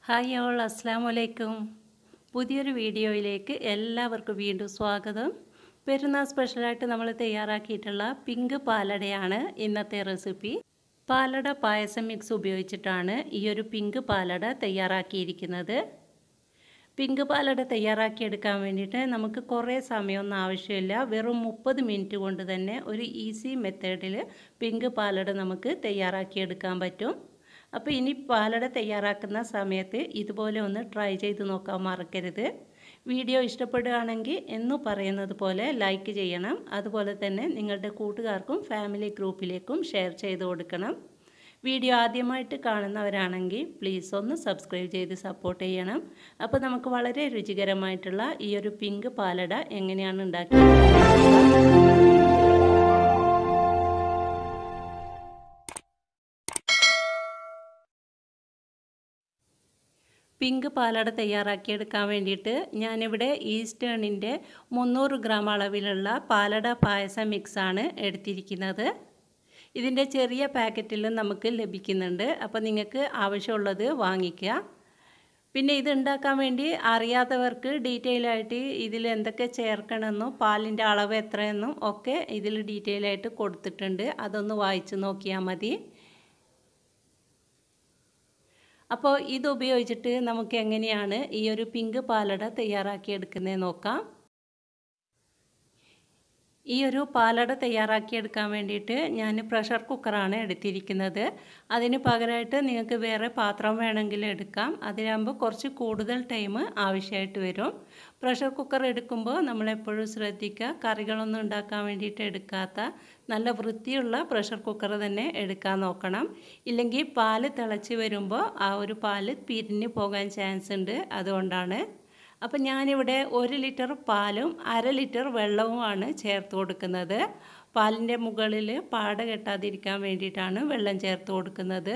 hi all അസ്സാം വലൈക്കും പുതിയൊരു വീഡിയോയിലേക്ക് എല്ലാവർക്കും വീണ്ടും സ്വാഗതം പെരുന്നാൾ സ്പെഷ്യലായിട്ട് നമ്മൾ തയ്യാറാക്കിയിട്ടുള്ള പിങ്ക് പാലടയാണ് ഇന്നത്തെ റെസിപ്പി പാലട പായസം മിക്സ് ഉപയോഗിച്ചിട്ടാണ് ഈ ഒരു പിങ്ക് പാലട തയ്യാറാക്കിയിരിക്കുന്നത് പിങ്ക് പാലട തയ്യാറാക്കിയെടുക്കാൻ വേണ്ടിയിട്ട് നമുക്ക് കുറേ സമയമൊന്നും ആവശ്യമില്ല വെറും മുപ്പത് മിനിറ്റ് കൊണ്ട് തന്നെ ഒരു ഈസി മെത്തേഡിൽ പിങ്ക് പാലട നമുക്ക് തയ്യാറാക്കിയെടുക്കാൻ പറ്റും അപ്പോൾ ഇനി പാലട തയ്യാറാക്കുന്ന സമയത്ത് ഇതുപോലെ ഒന്ന് ട്രൈ ചെയ്ത് നോക്കാൻ മറക്കരുത് വീഡിയോ ഇഷ്ടപ്പെടുകയാണെങ്കിൽ എന്നു പറയുന്നത് പോലെ ലൈക്ക് ചെയ്യണം അതുപോലെ തന്നെ നിങ്ങളുടെ കൂട്ടുകാർക്കും ഫാമിലി ഗ്രൂപ്പിലേക്കും ഷെയർ ചെയ്ത് കൊടുക്കണം വീഡിയോ ആദ്യമായിട്ട് കാണുന്നവരാണെങ്കിൽ പ്ലീസ് ഒന്ന് സബ്സ്ക്രൈബ് ചെയ്ത് സപ്പോർട്ട് ചെയ്യണം അപ്പോൾ നമുക്ക് വളരെ രുചികരമായിട്ടുള്ള ഈ ഒരു പിങ്ക് പാലട എങ്ങനെയാണ് ഉണ്ടാക്കിയത് പിങ്ക് പാലട തയ്യാറാക്കിയെടുക്കാൻ വേണ്ടിയിട്ട് ഞാനിവിടെ ഈസ്റ്റേണിൻ്റെ മുന്നൂറ് ഗ്രാം അളവിലുള്ള പാലട പായസ മിക്സാണ് എടുത്തിരിക്കുന്നത് ഇതിൻ്റെ ചെറിയ പാക്കറ്റിലും നമുക്ക് ലഭിക്കുന്നുണ്ട് അപ്പോൾ നിങ്ങൾക്ക് ആവശ്യമുള്ളത് വാങ്ങിക്കുക പിന്നെ ഇത് ഉണ്ടാക്കാൻ വേണ്ടി അറിയാത്തവർക്ക് ഡീറ്റെയിൽ ആയിട്ട് ഇതിൽ എന്തൊക്കെ ചേർക്കണമെന്നും പാലിൻ്റെ അളവ് എത്രയെന്നും ഒക്കെ ഇതിൽ ഡീറ്റെയിൽ ആയിട്ട് കൊടുത്തിട്ടുണ്ട് അതൊന്ന് വായിച്ച് നോക്കിയാൽ മതി അപ്പോൾ ഇത് ഉപയോഗിച്ചിട്ട് നമുക്ക് എങ്ങനെയാണ് ഈ ഒരു പിങ്ക് പാലട തയ്യാറാക്കിയെടുക്കുന്നത് നോക്കാം ഈ ഒരു പാലട തയ്യാറാക്കിയെടുക്കാൻ വേണ്ടിയിട്ട് ഞാൻ പ്രഷർ കുക്കറാണ് എടുത്തിരിക്കുന്നത് അതിന് പകരമായിട്ട് നിങ്ങൾക്ക് വേറെ പാത്രം വേണമെങ്കിൽ എടുക്കാം അതിലാകുമ്പോൾ കുറച്ച് കൂടുതൽ ടൈം ആവശ്യമായിട്ട് വരും പ്രഷർ കുക്കർ എടുക്കുമ്പോൾ നമ്മളെപ്പോഴും ശ്രദ്ധിക്കുക കറികളൊന്നും ഉണ്ടാക്കാൻ വേണ്ടിയിട്ട് എടുക്കാത്ത നല്ല വൃത്തിയുള്ള പ്രഷർ കുക്കർ തന്നെ എടുക്കാൻ നോക്കണം ഇല്ലെങ്കിൽ പാല് തിളച്ച് വരുമ്പോൾ ആ ഒരു പാല് പിരിഞ്ഞു പോകാൻ ചാൻസ് ഉണ്ട് അതുകൊണ്ടാണ് അപ്പം ഞാനിവിടെ ഒരു ലിറ്റർ പാലും അര ലിറ്റർ വെള്ളവുമാണ് ചേർത്ത് കൊടുക്കുന്നത് പാലിൻ്റെ മുകളിൽ പാട കെട്ടാതിരിക്കാൻ വേണ്ടിയിട്ടാണ് വെള്ളം ചേർത്ത് കൊടുക്കുന്നത്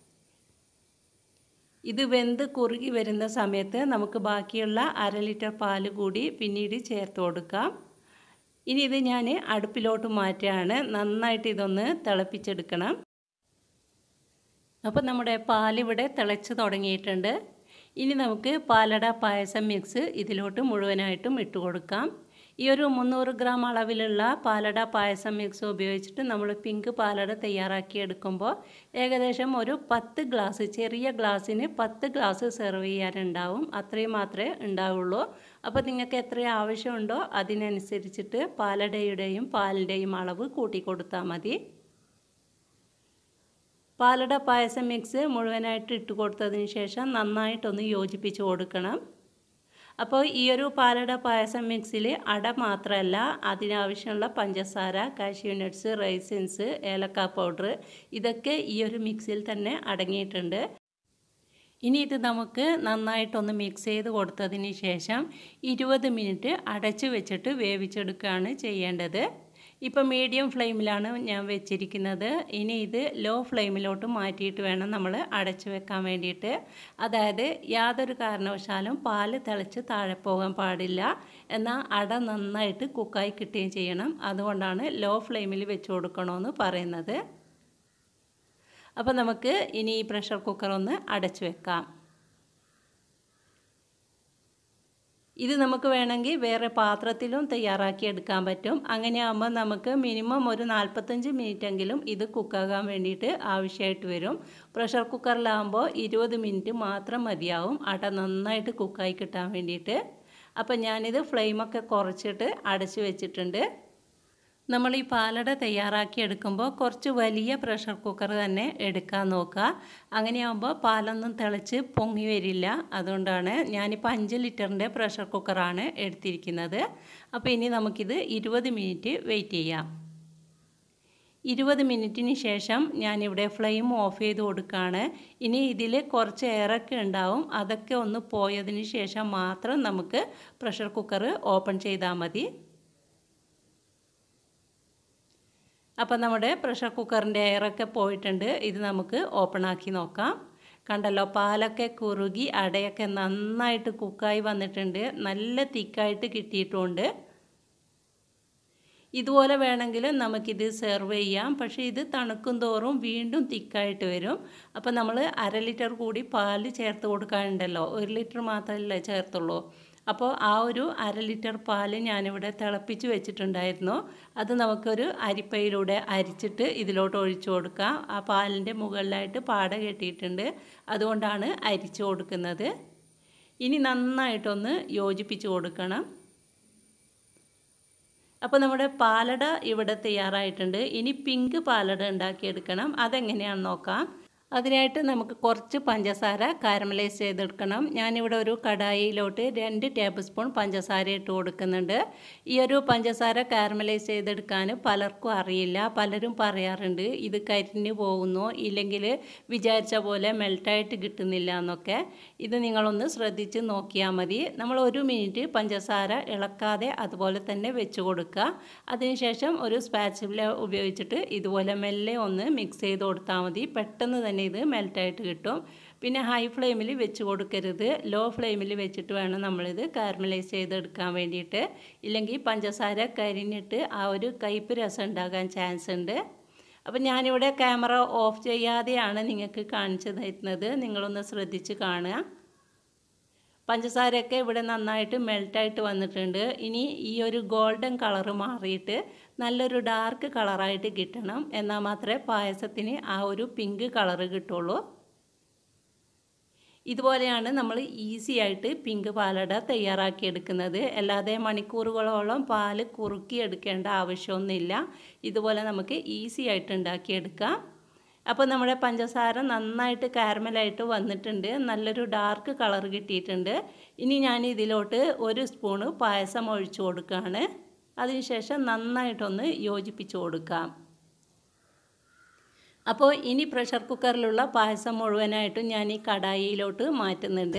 ഇത് വെന്ത് കുറുകി വരുന്ന സമയത്ത് നമുക്ക് ബാക്കിയുള്ള അര ലിറ്റർ പാല് കൂടി പിന്നീട് ചേർത്ത് കൊടുക്കാം ഇനി ഇത് ഞാൻ അടുപ്പിലോട്ട് മാറ്റുകയാണ് നന്നായിട്ട് ഇതൊന്ന് തിളപ്പിച്ചെടുക്കണം അപ്പോൾ നമ്മുടെ പാലിവിടെ തിളച്ച് തുടങ്ങിയിട്ടുണ്ട് ഇനി നമുക്ക് പാലട പായസം മിക്സ് ഇതിലോട്ട് മുഴുവനായിട്ടും ഇട്ട് കൊടുക്കാം ഈ ഒരു മുന്നൂറ് ഗ്രാം അളവിലുള്ള പാലട പായസം മിക്സ് ഉപയോഗിച്ചിട്ട് നമ്മൾ പിങ്ക് പാലട തയ്യാറാക്കി എടുക്കുമ്പോൾ ഏകദേശം ഒരു പത്ത് ഗ്ലാസ് ചെറിയ ഗ്ലാസ്സിന് പത്ത് ഗ്ലാസ് സെർവ് ചെയ്യാനുണ്ടാവും അത്രയും മാത്രമേ ഉണ്ടാവുള്ളൂ അപ്പോൾ നിങ്ങൾക്ക് എത്ര ആവശ്യമുണ്ടോ അതിനനുസരിച്ചിട്ട് പാലടയുടെയും പാലിൻ്റെയും അളവ് കൂട്ടി കൊടുത്താൽ മതി പാലട പായസം മിക്സ് മുഴുവനായിട്ട് ഇട്ട് കൊടുത്തതിന് ശേഷം നന്നായിട്ടൊന്ന് യോജിപ്പിച്ച് കൊടുക്കണം അപ്പോൾ ഈ ഒരു പാലട പായസം മിക്സിൽ അട മാത്രമല്ല അതിനാവശ്യമുള്ള പഞ്ചസാര കാഷ്യൂ നട്ട്സ് റൈസിൻസ് ഏലക്ക പൗഡർ ഇതൊക്കെ ഈ ഒരു മിക്സിൽ തന്നെ അടങ്ങിയിട്ടുണ്ട് ഇനി ഇത് നമുക്ക് നന്നായിട്ടൊന്ന് മിക്സ് ചെയ്ത് കൊടുത്തതിന് ശേഷം ഇരുപത് മിനിറ്റ് അടച്ച് വെച്ചിട്ട് വേവിച്ചെടുക്കുകയാണ് ചെയ്യേണ്ടത് ഇപ്പോൾ മീഡിയം ഫ്ലെയിമിലാണ് ഞാൻ വെച്ചിരിക്കുന്നത് ഇനി ഇത് ലോ ഫ്ലെയിമിലോട്ട് മാറ്റിയിട്ട് വേണം നമ്മൾ അടച്ചു വെക്കാൻ വേണ്ടിയിട്ട് അതായത് യാതൊരു കാരണവശാലും പാല് തിളച്ച് താഴെ പോകാൻ പാടില്ല എന്നാൽ അട നന്നായിട്ട് കുക്കായി കിട്ടുകയും ചെയ്യണം അതുകൊണ്ടാണ് ലോ ഫ്ലെയിമിൽ വെച്ച് കൊടുക്കണമെന്ന് പറയുന്നത് അപ്പോൾ നമുക്ക് ഇനി ഈ പ്രഷർ കുക്കർ ഒന്ന് അടച്ചു വെക്കാം ഇത് നമുക്ക് വേണമെങ്കിൽ വേറെ പാത്രത്തിലും തയ്യാറാക്കി എടുക്കാൻ പറ്റും അങ്ങനെയാകുമ്പോൾ നമുക്ക് മിനിമം ഒരു നാൽപ്പത്തഞ്ച് മിനിറ്റെങ്കിലും ഇത് കുക്കാകാൻ വേണ്ടിയിട്ട് ആവശ്യമായിട്ട് വരും പ്രഷർ കുക്കറിലാകുമ്പോൾ ഇരുപത് മിനിറ്റ് മാത്രം മതിയാവും അട നന്നായിട്ട് കുക്കായി കിട്ടാൻ വേണ്ടിയിട്ട് അപ്പം ഞാനിത് ഫ്ലെയിമൊക്കെ കുറച്ചിട്ട് അടച്ചു വെച്ചിട്ടുണ്ട് നമ്മൾ ഈ പാലട തയ്യാറാക്കി എടുക്കുമ്പോൾ കുറച്ച് വലിയ പ്രഷർ കുക്കർ തന്നെ എടുക്കാൻ നോക്കുക അങ്ങനെയാകുമ്പോൾ പാലൊന്നും തിളച്ച് പൊങ്ങി വരില്ല അതുകൊണ്ടാണ് ഞാനിപ്പോൾ അഞ്ച് ലിറ്ററിൻ്റെ പ്രഷർ കുക്കറാണ് എടുത്തിരിക്കുന്നത് അപ്പോൾ ഇനി നമുക്കിത് ഇരുപത് മിനിറ്റ് വെയിറ്റ് ചെയ്യാം ഇരുപത് മിനിറ്റിന് ശേഷം ഞാനിവിടെ ഫ്ലെയിം ഓഫ് ചെയ്ത് കൊടുക്കുകയാണ് ഇനി ഇതിൽ കുറച്ച് എയറൊക്കെ ഉണ്ടാവും അതൊക്കെ ഒന്ന് പോയതിന് ശേഷം മാത്രം നമുക്ക് പ്രഷർ കുക്കർ ഓപ്പൺ ചെയ്താൽ മതി അപ്പോൾ നമ്മുടെ പ്രഷർ കുക്കറിൻ്റെ എയറൊക്കെ പോയിട്ടുണ്ട് ഇത് നമുക്ക് ഓപ്പൺ ആക്കി നോക്കാം കണ്ടല്ലോ പാലൊക്കെ കുറുകി അടയൊക്കെ നന്നായിട്ട് കുക്കായി വന്നിട്ടുണ്ട് നല്ല തിക്കായിട്ട് കിട്ടിയിട്ടുമുണ്ട് ഇതുപോലെ വേണമെങ്കിൽ നമുക്കിത് സെർവ് ചെയ്യാം പക്ഷേ ഇത് തണുക്കും തോറും വീണ്ടും തിക്കായിട്ട് വരും അപ്പോൾ നമ്മൾ അര ലിറ്റർ കൂടി പാല് ചേർത്ത് കൊടുക്കാനുണ്ടല്ലോ ഒരു ലിറ്റർ മാത്രമല്ലേ ചേർത്തുള്ളൂ അപ്പോൾ ആ ഒരു അര ലിറ്റർ പാല് ഞാനിവിടെ തിളപ്പിച്ച് വെച്ചിട്ടുണ്ടായിരുന്നു അത് നമുക്കൊരു അരിപ്പയിലൂടെ അരിച്ചിട്ട് ഇതിലോട്ട് ഒഴിച്ചു കൊടുക്കാം ആ പാലിൻ്റെ മുകളിലായിട്ട് പാട കെട്ടിയിട്ടുണ്ട് അതുകൊണ്ടാണ് അരിച്ചു കൊടുക്കുന്നത് ഇനി നന്നായിട്ടൊന്ന് യോജിപ്പിച്ച് കൊടുക്കണം അപ്പോൾ നമ്മുടെ പാലട ഇവിടെ തയ്യാറായിട്ടുണ്ട് ഇനി പിങ്ക് പാലട ഉണ്ടാക്കിയെടുക്കണം അതെങ്ങനെയാണെന്ന് നോക്കാം അതിനായിട്ട് നമുക്ക് കുറച്ച് പഞ്ചസാര കാരമലൈസ് ചെയ്തെടുക്കണം ഞാനിവിടെ ഒരു കടായിയിലോട്ട് രണ്ട് ടേബിൾ സ്പൂൺ പഞ്ചസാര ഇട്ട് കൊടുക്കുന്നുണ്ട് ഈ ഒരു പഞ്ചസാര കാരമലൈസ് ചെയ്തെടുക്കാൻ പലർക്കും അറിയില്ല പലരും പറയാറുണ്ട് ഇത് കരിഞ്ഞു പോകുന്നു ഇല്ലെങ്കിൽ വിചാരിച്ച പോലെ മെൽട്ടായിട്ട് കിട്ടുന്നില്ല എന്നൊക്കെ ഇത് നിങ്ങളൊന്ന് ശ്രദ്ധിച്ച് നോക്കിയാൽ മതി നമ്മൾ ഒരു മിനിറ്റ് പഞ്ചസാര ഇളക്കാതെ അതുപോലെ തന്നെ വെച്ച് കൊടുക്കുക അതിനുശേഷം ഒരു സ്പാച്ചില ഉപയോഗിച്ചിട്ട് ഇതുപോലെ മെല്ലെ ഒന്ന് മിക്സ് ചെയ്ത് കൊടുത്താൽ മതി പെട്ടെന്ന് തന്നെ ഇത് മെൽറ്റായിട്ട് കിട്ടും പിന്നെ ഹൈ ഫ്ലെയിമിൽ വെച്ച് കൊടുക്കരുത് ലോ ഫ്ലെയിമിൽ വെച്ചിട്ട് വേണം നമ്മളിത് കാരമലൈസ് ചെയ്തെടുക്കാൻ വേണ്ടിയിട്ട് ഇല്ലെങ്കിൽ പഞ്ചസാര കരിഞ്ഞിട്ട് ആ ഒരു കയ്പ്പ് രസം ഉണ്ടാകാൻ ചാൻസ് ഉണ്ട് അപ്പം ഞാനിവിടെ ക്യാമറ ഓഫ് ചെയ്യാതെയാണ് നിങ്ങൾക്ക് കാണിച്ചു തരുന്നത് നിങ്ങളൊന്ന് ശ്രദ്ധിച്ച് കാണുക പഞ്ചസാരയൊക്കെ ഇവിടെ നന്നായിട്ട് മെൽറ്റായിട്ട് വന്നിട്ടുണ്ട് ഇനി ഈ ഒരു ഗോൾഡൻ കളറ് മാറിയിട്ട് നല്ലൊരു ഡാർക്ക് കളറായിട്ട് കിട്ടണം എന്നാൽ മാത്രമേ പായസത്തിന് ആ ഒരു പിങ്ക് കളറ് കിട്ടുള്ളൂ ഇതുപോലെയാണ് നമ്മൾ ഈസി ആയിട്ട് പിങ്ക് പാലട തയ്യാറാക്കിയെടുക്കുന്നത് അല്ലാതെ മണിക്കൂറുകളോളം പാല് കുറുക്കി എടുക്കേണ്ട ആവശ്യമൊന്നുമില്ല ഇതുപോലെ നമുക്ക് ഈസി ആയിട്ട് ഉണ്ടാക്കിയെടുക്കാം അപ്പോൾ നമ്മുടെ പഞ്ചസാര നന്നായിട്ട് കാരമലായിട്ട് വന്നിട്ടുണ്ട് നല്ലൊരു ഡാർക്ക് കളർ കിട്ടിയിട്ടുണ്ട് ഇനി ഞാൻ ഇതിലോട്ട് ഒരു സ്പൂണ് പായസം ഒഴിച്ചു കൊടുക്കുകയാണ് അതിനുശേഷം നന്നായിട്ടൊന്ന് യോജിപ്പിച്ച് കൊടുക്കാം അപ്പോൾ ഇനി പ്രഷർ കുക്കറിലുള്ള പായസം മുഴുവനായിട്ടും ഞാൻ ഈ കടായിയിലോട്ട് മാറ്റുന്നുണ്ട്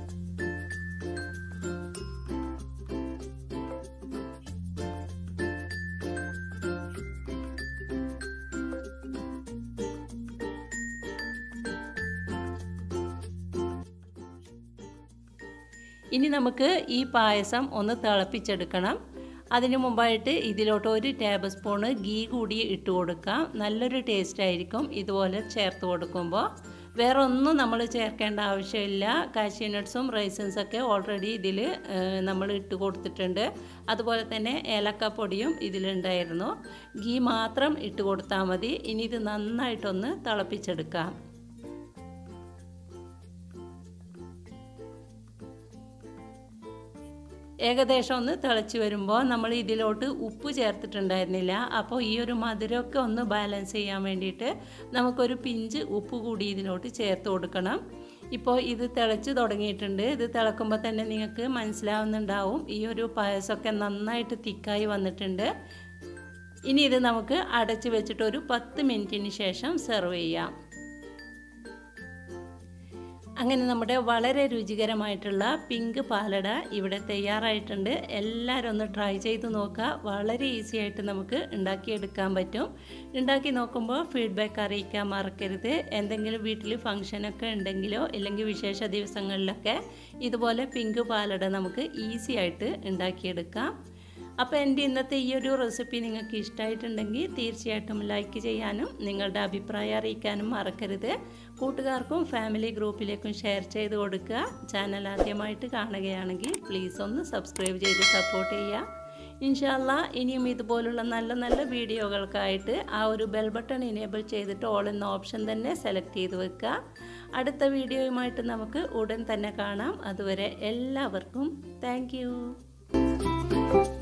ഇനി നമുക്ക് ഈ പായസം ഒന്ന് തിളപ്പിച്ചെടുക്കണം അതിന് മുമ്പായിട്ട് ഇതിലോട്ട് ഒരു ടേബിൾ സ്പൂണ് ഗീ കൂടി ഇട്ട് കൊടുക്കാം നല്ലൊരു ടേസ്റ്റ് ആയിരിക്കും ഇതുപോലെ ചേർത്ത് കൊടുക്കുമ്പോൾ വേറെ ഒന്നും നമ്മൾ ചേർക്കേണ്ട ആവശ്യമില്ല കാഷ്യൂ നട്ട്സും റൈസൻസൊക്കെ ഓൾറെഡി ഇതിൽ നമ്മൾ ഇട്ട് കൊടുത്തിട്ടുണ്ട് അതുപോലെ തന്നെ ഏലക്കപ്പൊടിയും ഇതിലുണ്ടായിരുന്നു ഗീ മാത്രം ഇട്ട് കൊടുത്താൽ മതി ഇനി ഇത് നന്നായിട്ടൊന്ന് തിളപ്പിച്ചെടുക്കാം ഏകദേശം ഒന്ന് തിളച്ച് വരുമ്പോൾ നമ്മൾ ഇതിലോട്ട് ഉപ്പ് ചേർത്തിട്ടുണ്ടായിരുന്നില്ല അപ്പോൾ ഈ ഒരു മധുരമൊക്കെ ഒന്ന് ബാലൻസ് ചെയ്യാൻ വേണ്ടിയിട്ട് നമുക്കൊരു പിഞ്ച് ഉപ്പ് കൂടി ഇതിലോട്ട് ചേർത്ത് കൊടുക്കണം ഇപ്പോൾ ഇത് തിളച്ച് തുടങ്ങിയിട്ടുണ്ട് ഇത് തിളക്കുമ്പോൾ തന്നെ നിങ്ങൾക്ക് മനസ്സിലാവുന്നുണ്ടാവും ഈ ഒരു പായസമൊക്കെ നന്നായിട്ട് തിക്കായി വന്നിട്ടുണ്ട് ഇനി ഇത് നമുക്ക് അടച്ച് വെച്ചിട്ട് ഒരു പത്ത് മിനിറ്റിന് ശേഷം സെർവ് ചെയ്യാം അങ്ങനെ നമ്മുടെ വളരെ രുചികരമായിട്ടുള്ള പിങ്ക് പാലട ഇവിടെ തയ്യാറായിട്ടുണ്ട് എല്ലാവരും ഒന്ന് ട്രൈ ചെയ്ത് നോക്കുക വളരെ ഈസി ആയിട്ട് നമുക്ക് ഉണ്ടാക്കിയെടുക്കാൻ പറ്റും ഉണ്ടാക്കി നോക്കുമ്പോൾ ഫീഡ്ബാക്ക് അറിയിക്കാൻ മറക്കരുത് എന്തെങ്കിലും വീട്ടിൽ ഫങ്ഷനൊക്കെ ഉണ്ടെങ്കിലോ ഇല്ലെങ്കിൽ വിശേഷ ദിവസങ്ങളിലൊക്കെ ഇതുപോലെ പിങ്ക് പാലട നമുക്ക് ഈസി ആയിട്ട് ഉണ്ടാക്കിയെടുക്കാം അപ്പോൾ എൻ്റെ ഇന്നത്തെ ഈ ഒരു റെസിപ്പി നിങ്ങൾക്ക് ഇഷ്ടമായിട്ടുണ്ടെങ്കിൽ തീർച്ചയായിട്ടും ലൈക്ക് ചെയ്യാനും നിങ്ങളുടെ അഭിപ്രായം അറിയിക്കാനും മറക്കരുത് കൂട്ടുകാർക്കും ഫാമിലി ഗ്രൂപ്പിലേക്കും ഷെയർ ചെയ്ത് കൊടുക്കുക ചാനൽ ആദ്യമായിട്ട് കാണുകയാണെങ്കിൽ പ്ലീസ് ഒന്ന് സബ്സ്ക്രൈബ് ചെയ്ത് സപ്പോർട്ട് ചെയ്യുക ഇൻഷാല്ല ഇനിയും ഇതുപോലുള്ള നല്ല നല്ല വീഡിയോകൾക്കായിട്ട് ആ ഒരു ബെൽ ബട്ടൺ ഇനേബിൾ ചെയ്തിട്ട് ഓൾ എന്ന ഓപ്ഷൻ തന്നെ സെലക്ട് ചെയ്ത് വെക്കുക അടുത്ത വീഡിയോയുമായിട്ട് നമുക്ക് ഉടൻ തന്നെ കാണാം അതുവരെ എല്ലാവർക്കും താങ്ക്